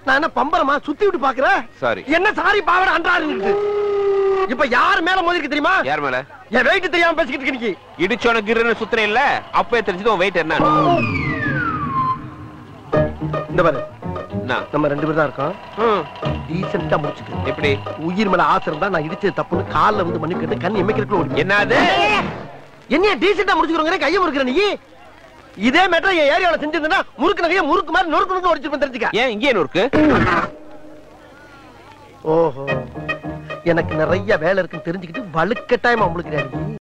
நான் என்ன பம்பரமா சுத்தி விட்டு பாக்குறேன் சாரி என்ன சாரி பாவட அன்றாரு இப்ப யார் மேல மோதிருக்கு தெரியுமா யார் மேல என் வெயிட் தெரியாம பேசிக்கிட்டு இருக்க நீ இடிச்சோன கிருன்னு சுத்துறேன் இல்ல அப்பவே தெரிஞ்சது உன் வெயிட் என்ன இந்த பாரு என்ன? நம்ம ரெண்டு பேரும் தான் இருக்கோம் ம், டீசெண்டா முடிச்சுக்க எப்படி உயிர் மேல ஆசை இருந்தா நான் இடிச்சது தப்புன்னு கால்ல வந்து மண்ணு கேட்டு கண் எமைக்கிறதுக்குள்ள ஓடி என்னது என்னைய டீசெண்டா முடிச்சுக்கிறோங்க கையை முறுக்குற நீ இதே மேட்டர் என் ஏரியாவுல செஞ்சிருந்தா முறுக்கு நகைய முறுக்கு மாதிரி நொறுக்கு நொறுக்கு உடைச்சிருப்பேன் தெரிஞ்சுக்க ஏன் இங்கே நூறுக்கு ஓஹோ எனக்கு நிறைய வேலை இருக்குன்னு தெரிஞ்சுக்கிட்டு வலுக்கட்டாயமா முழுக்கிறாரு